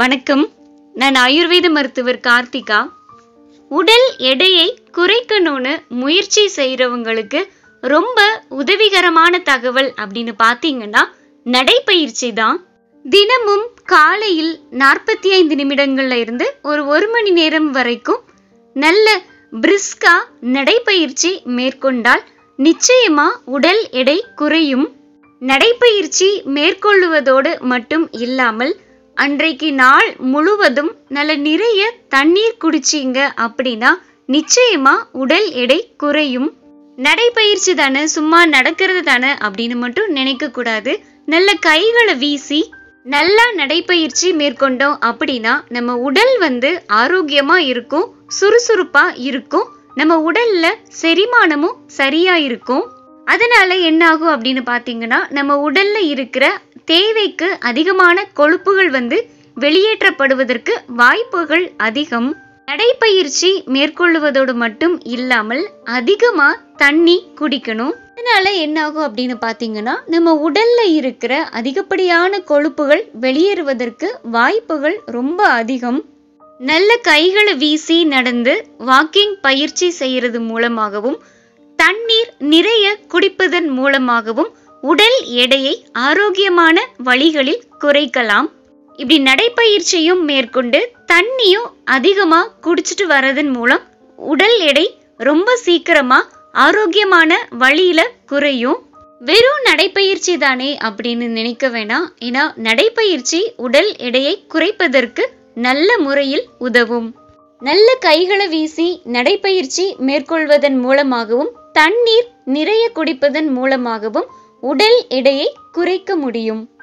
வணக்கம் நான் ஆயுர்வேத மருத்துவர் கார்த்திகா உடல் எடையை குறைக்கணும்னு முயற்சி செய்கிறவங்களுக்கு ரொம்ப உதவிகரமான தகவல் அப்படின்னு பார்த்தீங்கன்னா நடைப்பயிற்சி தான் தினமும் காலையில் நாற்பத்தி ஐந்து நிமிடங்கள்ல இருந்து ஒரு ஒரு மணி நேரம் வரைக்கும் நல்ல பிரிஸ்கா நடைப்பயிற்சி மேற்கொண்டால் நிச்சயமா உடல் எடை குறையும் நடைப்பயிற்சி மேற்கொள்ளுவதோடு மட்டும் இல்லாமல் அன்றைக்கு நாள் முழுவதும் நல்ல நிறைய தண்ணீர் குடிச்சீங்க அப்படின்னா நிச்சயமா உடல் எடை குறையும் நடைப்பயிற்சி தானே சும்மா நடக்கிறது தானே அப்படின்னு மட்டும் நினைக்க கூடாது நல்ல கைகளை வீசி நல்லா நடைப்பயிற்சி மேற்கொண்டோம் அப்படின்னா நம்ம உடல் வந்து ஆரோக்கியமா இருக்கும் சுறுசுறுப்பா இருக்கும் நம்ம உடல்ல செரிமானமும் சரியா இருக்கும் அதனால என்ன ஆகும் அப்படின்னு பார்த்தீங்கன்னா நம்ம உடல்ல இருக்கிற தேவைக்கு அதிகமான கொழுப்புகள் வந்து வெளியேற்றப்படுவதற்கு வாய்ப்புகள் அதிகம் நடைப்பயிற்சி மேற்கொள்ளுவதோடு மட்டும் இல்லாமல் அதிகமா தண்ணி குடிக்கணும் அதனால என்ன ஆகும் அப்படின்னு பார்த்தீங்கன்னா நம்ம உடல்ல இருக்கிற அதிகப்படியான கொழுப்புகள் வெளியேறுவதற்கு வாய்ப்புகள் ரொம்ப அதிகம் நல்ல கைகளை வீசி நடந்து வாக்கிங் பயிற்சி செய்யறது மூலமாகவும் தண்ணீர் நிறைய குடிப்பதன் மூலமாகவும் உடல் எடையை ஆரோக்கியமான வழிகளில் குறைக்கலாம் இப்படி நடைப்பயிற்சியும் மேற்கொண்டு தண்ணியும் அதிகமா குடிச்சிட்டு வரதன் மூலம் உடல் எடை ரொம்ப சீக்கிரமா ஆரோக்கியமான வழியில குறையும் வெறும் நடைப்பயிற்சி தானே அப்படின்னு நினைக்க வேணாம் ஏன்னா நடைப்பயிற்சி உடல் எடையை குறைப்பதற்கு நல்ல முறையில் உதவும் நல்ல கைகளை வீசி நடைப்பயிற்சி மேற்கொள்வதன் மூலமாகவும் தண்ணீர் நிறைய குடிப்பதன் மூலமாகவும் உடல் எடையை குறைக்க முடியும்